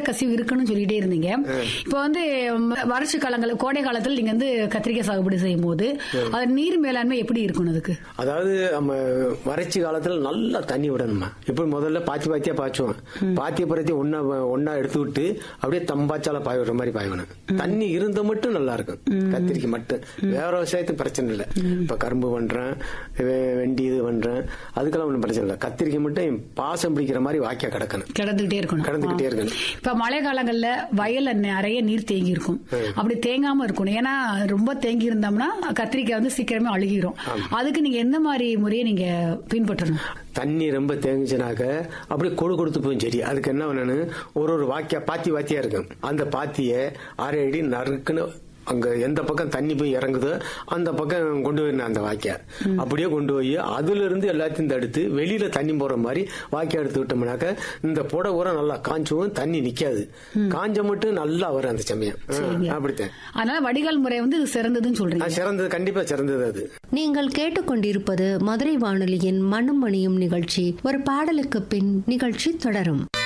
கசிவு இருக்குன்னு சொல்லிட்டே இருந்தீங்க இப்போ வந்து ம், வறட்சி காலங்கள் கோடை காலத்தில் நீங்க வந்து கத்திரிக்காய் சாகுபடி செய்யும் போது அது நீர் மேலாண்மை எப்படி இருக்கணும் அதுக்கு அதாவது நம்ம வறட்சி காலத்துல நல்லா தண்ணி விடணுமா இப்ப முதல்ல பாத்தி பாத்தியா பாய்ச்சுவோம் பாத்திய பருத்தி ஒன்னா ஒன்னா எடுத்து விட்டு அப்படியே தம்பாச்சால பாய விடுற மாதிரி பாய்வணும் தண்ணி இருந்த மட்டும் நல்லா இருக்கும் கத்திரிக்கை மட்டும் வேற விவசாயத்துக்கு பிரச்சனை இல்லை இப்ப கரும்பு பண்றேன் வெ- வெண்டி இது பண்றேன் அதுக்கெல்லாம் ஒன்றும் பிரச்சனை இல்லை கத்திரிக்கை மட்டும் பாசம் பிடிக்கிற மாதிரி வாக்கியா கிடக்கணும் கிடந்துகிட்டே இருக்கணும் கிடந்துகிட்டே இருக்கணும் இப்ப மழை காலங்கள்ல வயல்ல நிறைய நீர் தேங்கி இருக்கும் அப்படி தேங்காம இருக்கணும் ஏன்னா ரொம்ப தேங்கி இருந்தோம்னா கத்திரிக்காய் வந்து சீக்கிரமே அழுகிரும் அதுக்கு நீங்க எந்த மாதிரி முறையை நீங்க பின்பற்றணும் தண்ணி ரொம்ப தேங்குச்சுனாக்க அப்படியே கொடு கொடுத்து போயும் சரி அதுக்கு என்ன பண்ணணும் ஒரு ஒரு வாக்கியா பாத்தி வாத்தியா இருக்கும் அந்த பாத்திய அரை அடி நறுக்குன்னு அங்க எந்த பக்கம் தண்ணி போய் இறங்குதோ அந்த பக்கம் கொண்டு போயிடணும் அந்த வாக்கியா அப்படியே கொண்டு போய் அதுல இருந்து எல்லாத்தையும் தடுத்து வெளியில தண்ணி போற மாதிரி வாக்கியா எடுத்து விட்டோம்னாக்க இந்த புடை உரம் நல்லா காஞ்சவும் தண்ணி நிக்காது காஞ்ச மட்டும் நல்லா வரும் அந்த சமயம் ஆ, அப்படித்தான் அதனால வடிகால் முறை வந்து இது சிறந்ததுன்னு சொல்றீங்க அது சிறந்தது கண்டிப்பா சிறந்தது அது நீங்கள் கேட்டுக்கொண்டிருப்பது மதுரை வானொலியின் மண்ணும் மணியும் நிகழ்ச்சி ஒரு பாடலுக்கு பின் நிகழ்ச்சி தொடரும்